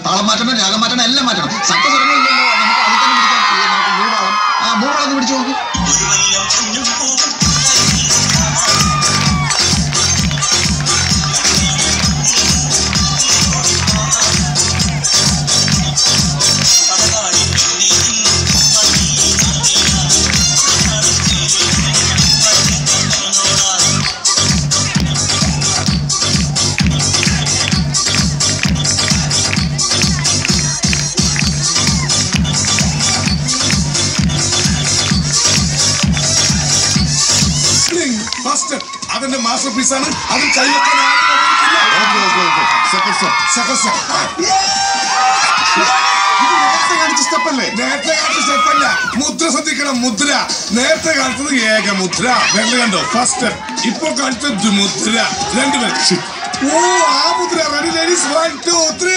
താളം മാറ്റണം രാഗം മാറ്റണം എല്ലാം മാറ്റണം സപ്തസ്വരങ്ങളില്ലല്ലോ നമുക്ക് അതിൽ തന്നെ പിടിക്കാം ഈ നമുക്ക് മൂടാളം ആ മൂടാളം ഒന്ന് പിടിച്ചു നോക്ക് ഫസ്റ്റ് അതിന്റെ മാസ്റ്റർ പീസ് ആണ് അത് കൈവക്കാൻ ആരും അനുവദിക്കില്ല. Second step. നേരത്തെ കാണിച്ച സ്റ്റെപ്പല്ലേ നേരത്തെ കാലത്ത് സ്റ്റെപ്പ് അല്ല മുദ്ര ശ്രദ്ധിക്കണം മുദ്ര നേരത്തെ കാണിച്ചത് ഏക മുദ്ര രണ്ട് കണ്ടോ ഫസ്റ്റ് ഇപ്പൊ കാണിച്ചത് മുദ്ര രണ്ടുപേർ ഓ ആ മുദ്ര ready ladies one two three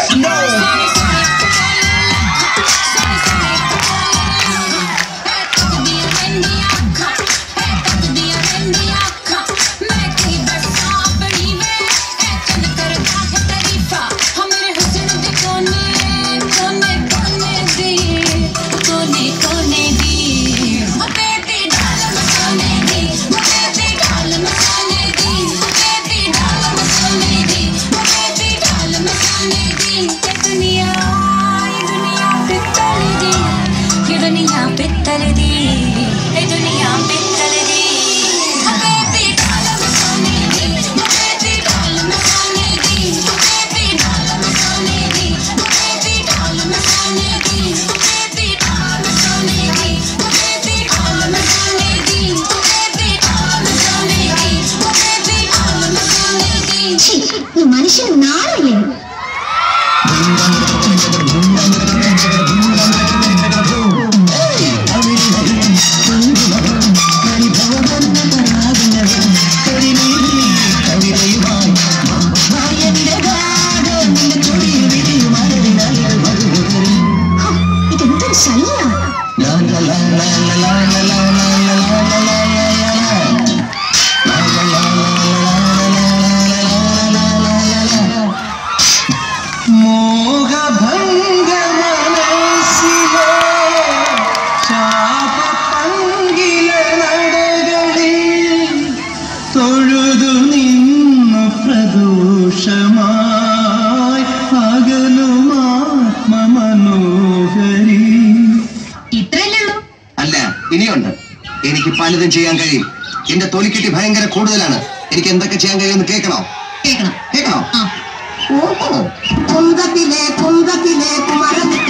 दुनिया ये दुनिया पित्तल दी ये दुनिया पित्तल दी ये दुनिया पित्तल दी बेबी डाल मसाने दी बेबी डाल मसाने दी बेबी डाल मसाने दी बेबी डाल मसाने दी बेबी डाल मसाने दी बेबी डाल मसाने दी बेबी डाल मसाने दी बेबी डाल मसाने दी മനുഷ്യൻ നാളില്ലേ ഇതെന്തൊരു ശല്യ മോഹഭംഗ മനസ്സിലെ ശാപപങ്കില നടകളിൽ തൊഴുതു നിന്നു പ്രദോഷമായി അകലുമാത്മമനോഹരി ഇത്രയല്ലേ ഉള്ളൂ അല്ല ഇനിയുണ്ട് എനിക്ക് പലതും ചെയ്യാൻ കഴിയും എന്റെ തൊലിക്കെട്ടി ഭയങ്കര കൂടുതലാണ് എനിക്ക് എന്തൊക്കെ ചെയ്യാൻ കഴിയുമെന്ന് കേൾക്കണോ കേൾക്കണം കേൾക്കണോ ആ ഓഹോ കുന്തത്തിലെ കുന്തത്തിലെ കുമരത്തിൽ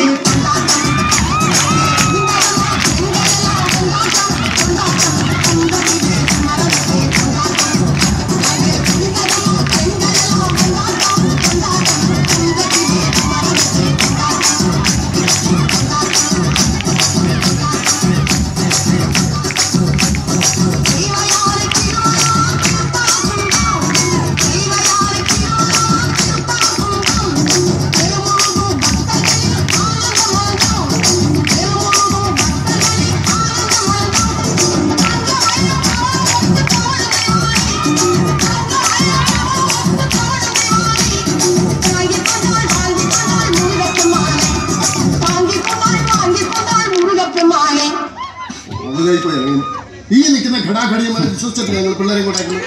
അതിലായിപ്പോയി ഇറങ്ങി. ഈ നിൽക്കുന്ന ഘടാഘടിയന്മാരെ വിശ്വസിച്ചിട്ട് ഞങ്ങൾ പിള്ളേരെ കൊണ്ടാക്കുന്നു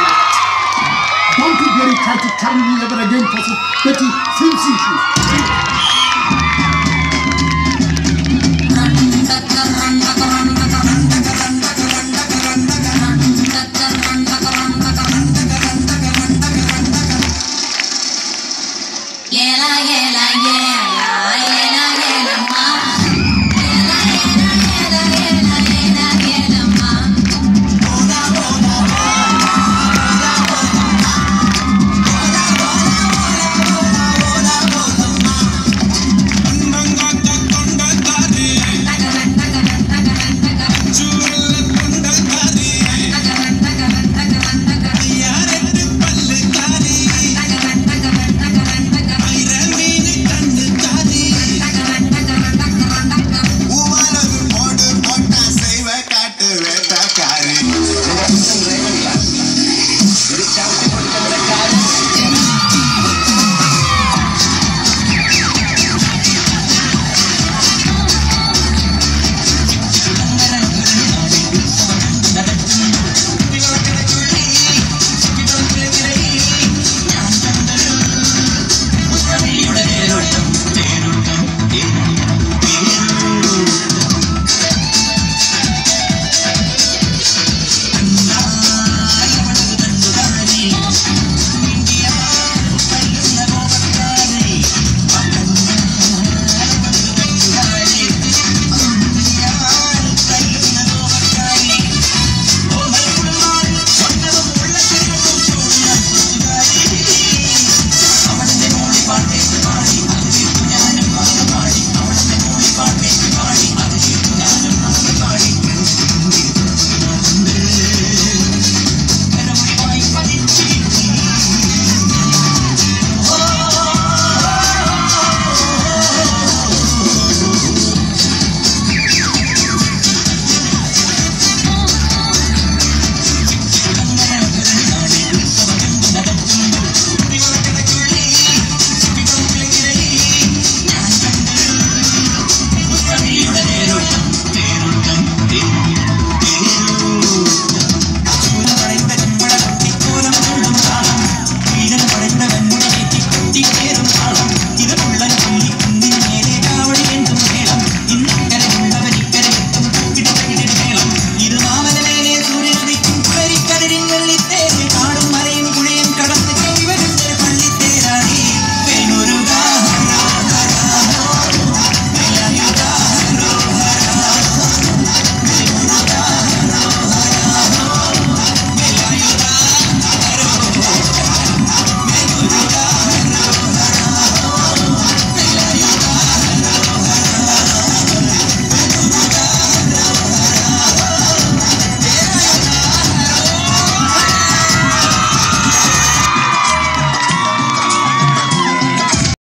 Don't you dare try to tell me ever again for some petty filthy issues.